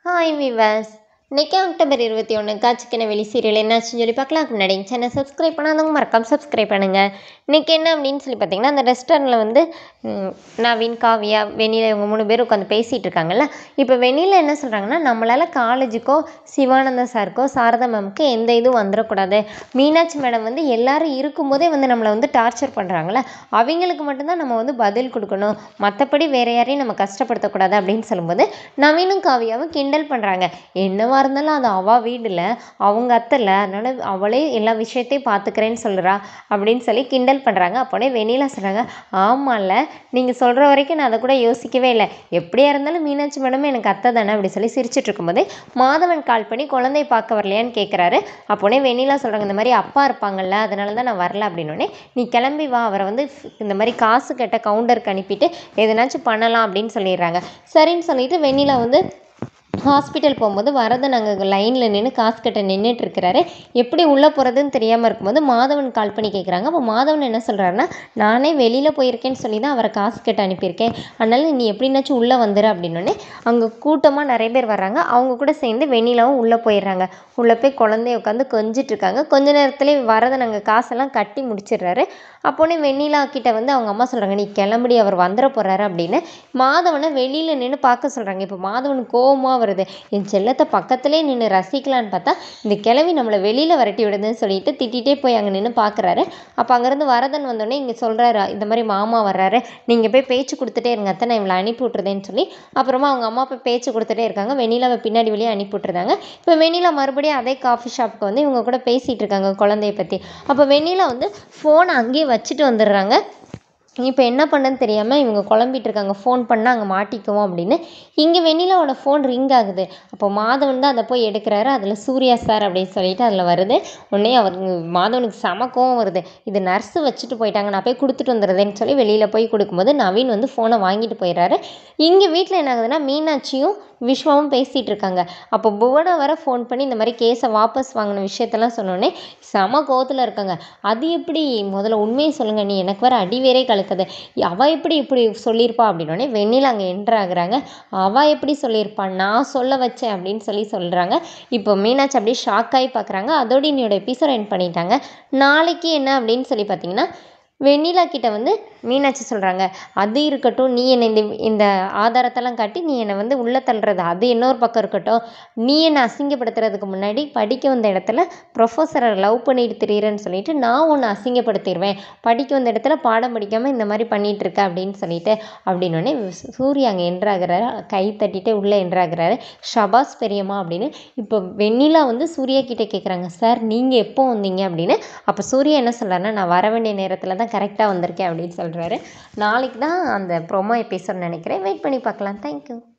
hi விவாஸ் இன்னைக்கு October இருபத்தி ஒன்று காட்சிக்கின வெளி சீரியல் என்னாச்சுன்னு சொல்லி பார்க்கலாம் அதுக்கு முன்னாடி சேனல் சப்ஸ்கிரைப் பண்ணாதவங்க மறக்காம சப்ஸ்கிரைப் பண்ணுங்கள் இன்றைக்கி என்ன அப்படின்னு சொல்லி பார்த்தீங்கன்னா அந்த ரெஸ்டாரண்ட்டில் வந்து ம், நவீன் காவியா வெண்ணிலா இவங்க மூணு பேர் உட்காந்து பேசிகிட்டு இருக்காங்கல்ல இப்போ வெண்ணிலா என்ன சொல்கிறாங்கன்னா நம்மளால் காலேஜுக்கோ சிவானந்த சாருக்கோ சாரதா மேமுக்கு எந்த இதுவும் வந்துடக்கூடாது மீனாட்சி மேடம் வந்து எல்லாரும் இருக்கும்போதே வந்து நம்மளை வந்து டார்ச்சர் பண்ணுறாங்களே அவங்களுக்கு மட்டும்தான் நம்ம வந்து பதில் கொடுக்கணும் மற்றபடி வேற யாரையும் நம்ம கஷ்டப்படுத்தக்கூடாது அப்படின்னு சொல்லும்போது நவீனும் காவியாவும் கிண்டல் பண்ணுறாங்க என்னவா இருந்தாலும் அது அவள் வீடில் அவங்க அத்தைல அதனால அவளே எல்லா விஷயத்தையும் பார்த்துக்கிறேன்னு சொல்கிறா அப்படின்னு சொல்லி கிண்டல் பண்ணுறாங்க அப்போனே வெண்ணிலா சொல்கிறாங்க ஆமாம்ல நீங்கள் சொல்கிற வரைக்கும் நான் அதை கூட யோசிக்கவே இல்லை எப்படியா இருந்தாலும் மீனாட்சி மேடமே எனக்கு அத்தை தானே அப்படி சொல்லி சிரிச்சிட்டு இருக்கும்போதே மாதவன் கால் பண்ணி குழந்தைய பார்க்க வரலையான்னு கேட்குறாரு அப்போனே வெண்ணிலா சொல்கிறாங்க இந்த மாதிரி அப்பா இருப்பாங்கல்ல அதனால தான் நான் வரல அப்படின்னோடனே நீ கிளம்பி வா அவரை வந்து இந்த மாதிரி காசு கட்ட கவுண்டருக்கு அனுப்பிட்டு எதனாச்சும் பண்ணலாம் அப்படின்னு சொல்லிடுறாங்க சரின்னு சொல்லிட்டு வெண்ணிலா வந்து ஹாஸ்பிட்டல் போகும்போது வரதன் அங்கே லைனில் நின்று காசு கட்ட நின்றுட்டு இருக்கிறாரு எப்படி உள்ளே போகிறதுன்னு தெரியாமல் இருக்கும்போது மாதவன் கால் பண்ணி கேட்குறாங்க அப்போ மாதவன் என்ன சொல்கிறாருன்னா நானே வெளியில் போயிருக்கேன்னு சொல்லி தான் அவரை காசு கட்ட அனுப்பியிருக்கேன் அதனால் நீ எப்படின்னாச்சும் உள்ளே வந்துரு அப்படின்னோடனே அங்கே கூட்டமாக நிறைய பேர் வர்றாங்க அவங்க கூட சேர்ந்து வெண்ணிலாவும் உள்ளே போயிடுறாங்க உள்ளே போய் குழந்தைய உட்காந்து கொஞ்சிட்டு இருக்காங்க கொஞ்ச நேரத்துலேயே வரதன் அங்கே காசெல்லாம் கட்டி முடிச்சிடுறாரு அப்போனே வெண்ணிலா கிட்ட வந்து அவங்க அம்மா சொல்கிறாங்க நீ கிளம்புடி அவர் வந்துட போகிறாரு அப்படின்னு மாதவனை வெளியில் நின்று பார்க்க சொல்கிறாங்க இப்போ மாதவனுக்கு கோவமாக வருது என் செல்லத்தை பக்கத்துலேயே நின்று ரசிக்கலான்னு பார்த்தா இந்த கிழவி நம்மளை வெளியில் விரட்டி விடுதுன்னு சொல்லிட்டு திட்டிகிட்டே போய் அங்கே நின்று பார்க்குறாரு அப்போ அங்கேருந்து வரதன் வந்தோடனே இங்கே சொல்கிறாரு இந்த மாதிரி மாமா வர்றாரு நீங்கள் போய் பேச்சு கொடுத்துட்டே இருங்க அத்தை நான் இவளை அனுப்பி விட்றதேன்னு சொல்லி அப்புறமா அவங்க அம்மா போய் பேச்சு கொடுத்துட்டே இருக்காங்க வெண்ணிலாவை பின்னாடி வெளியே அனுப்பி விட்ருந்தாங்க இப்போ வெண்ணிலா மறுபடியும் அதே காஃபி ஷாப்புக்கு வந்து இவங்க கூட பேசிகிட்டு இருக்காங்க குழந்தைய பற்றி அப்போ வெண்ணிலா வந்து ஃபோனை அங்கேயே வச்சுட்டு வந்துடுறாங்க இப்போ என்ன பண்ணன்னு தெரியாமல் இவங்க குழம்பிட்டு இருக்காங்க ஃபோன் பண்ணால் அங்கே மாட்டிக்குவோம் அப்படின்னு இங்கே வெண்ணிலாவோட ஃபோன் ரிங் ஆகுது அப்போ மாதவன் தான் அதை போய் எடுக்கிறாரு அதில் சூர்யா சார் அப்படின்னு சொல்லிட்டு அதில் வருது உடனே அவர் மாதவனுக்கு செம கோவம் வருது இது நர்ஸு வச்சுட்டு போயிட்டாங்க நான் போய் கொடுத்துட்டு வந்துடுறேன்னு சொல்லி வெளியில் போய் கொடுக்கும்போது நவீன் வந்து ஃபோனை வாங்கிட்டு போயிடுறாரு இங்கே வீட்டில் என்ன ஆகுதுன்னா மீனாட்சியும் விஸ்வாவும் பேசிகிட்டு இருக்காங்க அப்போ புவனா வர ஃபோன் பண்ணி இந்த மாதிரி கேஸை வாபஸ் வாங்கின விஷயத்தெல்லாம் சொன்னோடனே செம கோவத்தில் இருக்காங்க அது எப்படி முதல்ல உண்மையை சொல்லுங்கள் நீ எனக்கு வர அடி வேறே கலக்குது அவள் எப்படி இப்படி சொல்லியிருப்பா அப்படின்னோடனே வெண்ணில் அங்கே என்ட்ரு ஆகுறாங்க அவள் எப்படி சொல்லியிருப்பா நான் சொல்ல வச்சேன் அப்படின்னு சொல்லி சொல்கிறாங்க இப்போ மீனாட்சி அப்படியே ஷாக் ஆகி பார்க்குறாங்க அதோட என்னோட எபிசோட் எண்ட் பண்ணிட்டாங்க நாளைக்கு என்ன அப்படின்னு சொல்லி பார்த்தீங்கன்னா வெண்ணிலா கிட்ட வந்து மீனாட்சி சொல்கிறாங்க அது இருக்கட்டும் நீ என்னை இந்த இந்த ஆதாரத்தெல்லாம் காட்டி நீ என்னை வந்து உள்ளே தள்ளுறது அது இன்னொரு பக்கம் இருக்கட்டும் நீ என்னை அசிங்கப்படுத்துறதுக்கு முன்னாடி படிக்க வந்த இடத்துல ப்ரொஃபஸரை லவ் பண்ணிட்டு திரியிறேன்னு சொல்லிட்டு நான் உன்னை அசிங்கப்படுத்திடுவேன் படிக்க வந்த இடத்துல பாடம் படிக்காமல் இந்த மாதிரி பண்ணிட்டு இருக்க அப்படின்னு சொல்லிட்டு அப்படின்னோடனே சூர்யா அங்கே என்ட்ராகிறாரு கை தட்டிட்டு உள்ளே என்ட்ராகிறாரு ஷபாஸ் பெரியம்மா அப்படின்னு இப்போ வெண்ணிலா வந்து சூர்யா கிட்டே கேட்குறாங்க சார் நீங்கள் எப்போ வந்தீங்க அப்படின்னு அப்போ சூர்யா என்ன சொல்கிறாருன்னா நான் வர வேண்டிய நேரத்தில் தான் கரெக்டாக வந்திருக்கேன் அப்படின்னு சொல்கிறாரு நாளைக்கு தான் அந்த ப்ரொமோ எபிசோட் நினைக்கிறேன் வெயிட் பண்ணி பார்க்கலாம் தேங்க்யூ